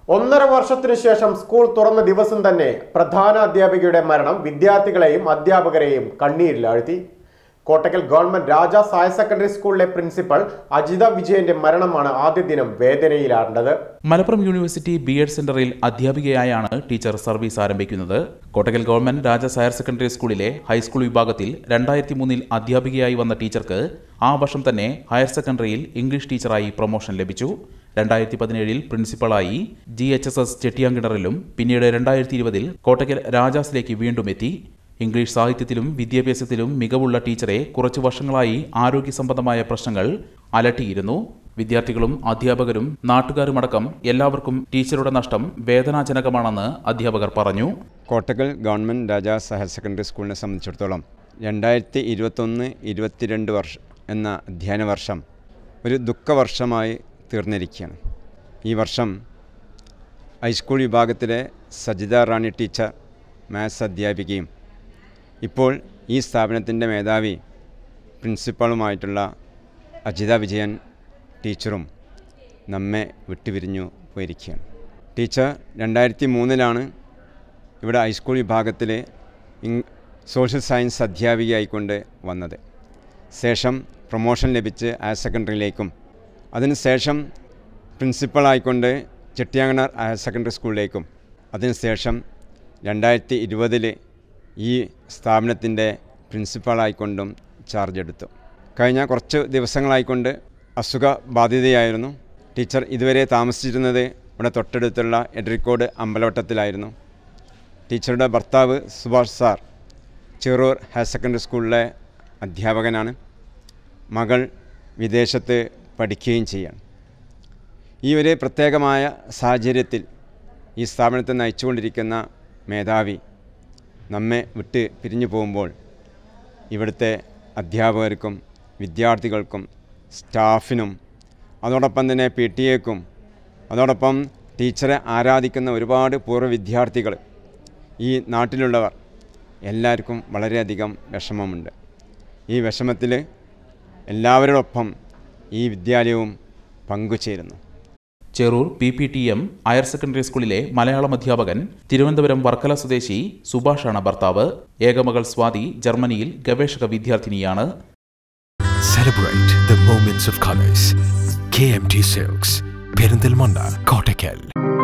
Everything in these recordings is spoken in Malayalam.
ഒന്നര വർഷത്തിനു ശേഷം സ്കൂൾ തുറന്ന ദിവസം തന്നെ പ്രധാന അധ്യാപികയുടെ മരണം വിദ്യാർത്ഥികളെയും അധ്യാപകരെയും കണ്ണീരിലാഴ്ത്തി Kottakkal government Rajas higher secondary സ്കൂളിലെ പ്രിൻസിപ്പൽ അജിത വിജയന്റെ മരണമാണ് ആദ്യ ദിനം വേദനയിലാണ്ടത് മലപ്പുറം യൂണിവേഴ്സിറ്റി ബി എഡ് സെന്ററിൽ അധ്യാപികയായാണ് ടീച്ചർ സർവീസ് ആരംഭിക്കുന്നത് Kottakkal government Rajas higher secondary സ്കൂളിലെ ഹൈസ്കൂൾ വിഭാഗത്തിൽ രണ്ടായിരത്തി മൂന്നിൽ അധ്യാപികയായി വന്ന ടീച്ചർക്ക് ആ വർഷം തന്നെ ഹയർ സെക്കൻഡറിയിൽ ഇംഗ്ലീഷ് ടീച്ചറായി പ്രൊമോഷൻ ലഭിച്ചു രണ്ടായിരത്തി പതിനേഴിൽ പ്രിൻസിപ്പളായി ജി എച്ച് എസ് എസ് ചെട്ടിയാങ്കിണറിലും പിന്നീട് രണ്ടായിരത്തി ഇരുപതിൽ കോട്ടക്കൽ രാജാസിലേക്ക് വീണ്ടും എത്തി ഇംഗ്ലീഷ് സാഹിത്യത്തിലും വിദ്യാഭ്യാസത്തിലും മികവുള്ള ടീച്ചറെ കുറച്ചു വർഷങ്ങളായി ആരോഗ്യ സംബന്ധമായ പ്രശ്നങ്ങൾ അലട്ടിയിരുന്നു വിദ്യാർത്ഥികളും അധ്യാപകരും നാട്ടുകാരുമടക്കം എല്ലാവർക്കും ടീച്ചറുടെ നഷ്ടം വേദനാജനകമാണെന്ന് അധ്യാപകർ പറഞ്ഞു Kottakkal government Rajas higher secondary സ്കൂളിനെ സംബന്ധിച്ചിടത്തോളം രണ്ടായിരത്തി ഇരുപത്തൊന്ന് ഇരുപത്തിരണ്ട് വർഷം എന്ന അധ്യയന വർഷം ഒരു ദുഃഖവർഷമായി തീർന്നിരിക്കുകയാണ് ഈ വർഷം ഹൈസ്കൂൾ വിഭാഗത്തിലെ സജിത റാണി ടീച്ചർ മാത്സ് അധ്യാപികയും ഇപ്പോൾ ഈ സ്ഥാപനത്തിൻ്റെ മേധാവി പ്രിൻസിപ്പളുമായിട്ടുള്ള അജിത വിജയൻ ടീച്ചറും നമ്മെ വിട്ടുപിരിഞ്ഞു പോയിരിക്കുകയാണ് ടീച്ചർ രണ്ടായിരത്തി മൂന്നിലാണ് ഇവിടെ ഹൈസ്കൂൾ വിഭാഗത്തിൽ സോഷ്യൽ സയൻസ് അധ്യാപികയായിക്കൊണ്ട് വന്നത് ശേഷം പ്രൊമോഷൻ ലഭിച്ച് ഹയർ സെക്കൻഡറിയിലേക്കും അതിനുശേഷം പ്രിൻസിപ്പളായിക്കൊണ്ട് ചെട്ടിയാങ്ങണർ ഹയർ സെക്കൻഡറി സ്കൂളിലേക്കും അതിനുശേഷം രണ്ടായിരത്തി ഇരുപതിൽ ഈ സ്ഥാപനത്തിൻ്റെ പ്രിൻസിപ്പാളായിക്കൊണ്ടും ചാർജ് എടുത്തു കഴിഞ്ഞ കുറച്ച് ദിവസങ്ങളായിക്കൊണ്ട് അസുഖ ബാധിതയായിരുന്നു ടീച്ചർ ഇതുവരെ താമസിച്ചിരുന്നത് ഇവിടെ തൊട്ടടുത്തുള്ള എഡറിക്കോട് അമ്പലവട്ടത്തിലായിരുന്നു ടീച്ചറുടെ ഭർത്താവ് Subhash sir Cherur higher secondary സ്കൂളിലെ അധ്യാപകനാണ് മകൾ വിദേശത്ത് പഠിക്കുകയും ചെയ്യാണ് ഈ ഒരു പ്രത്യേകമായ സാഹചര്യത്തിൽ ഈ സ്ഥാപനത്തെ നയിച്ചുകൊണ്ടിരിക്കുന്ന മേധാവി നമ്മെ വിട്ട് പിരിഞ്ഞു പോകുമ്പോൾ ഇവിടുത്തെ അധ്യാപകർക്കും വിദ്യാർത്ഥികൾക്കും സ്റ്റാഫിനും അതോടൊപ്പം തന്നെ പി ടി എക്കും അതോടൊപ്പം ടീച്ചറെ ആരാധിക്കുന്ന ഒരുപാട് പൂർവ്വ വിദ്യാർത്ഥികൾ ഈ നാട്ടിലുള്ളവർ എല്ലാവർക്കും വളരെയധികം വിഷമമുണ്ട് ഈ വിഷമത്തിൽ എല്ലാവരോടൊപ്പം ഈ വിദ്യാലയവും പങ്കുചേരുന്നു Cherur P P T M higher secondary സ്കൂളിലെ മലയാളം അധ്യാപകൻ തിരുവനന്തപുരം വർക്കല സ്വദേശി സുഭാഷാണ് ഭർത്താവ് ഏകമകൾ സ്വാതി ജർമ്മനിയിൽ ഗവേഷക വിദ്യാർത്ഥിനിയാണ് Celebrate the moments of colors. KMT Silks, Perindalmanda, Kottakkal.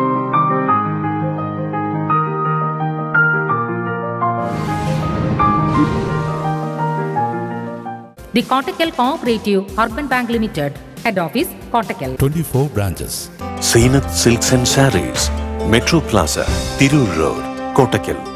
The Kottakkal Cooperative Urban Bank Limited, Head Office, Kottakkal. 24 branches. Seenat Silks and Sarees, Metro Plaza, Tirur Road, Kottakkal.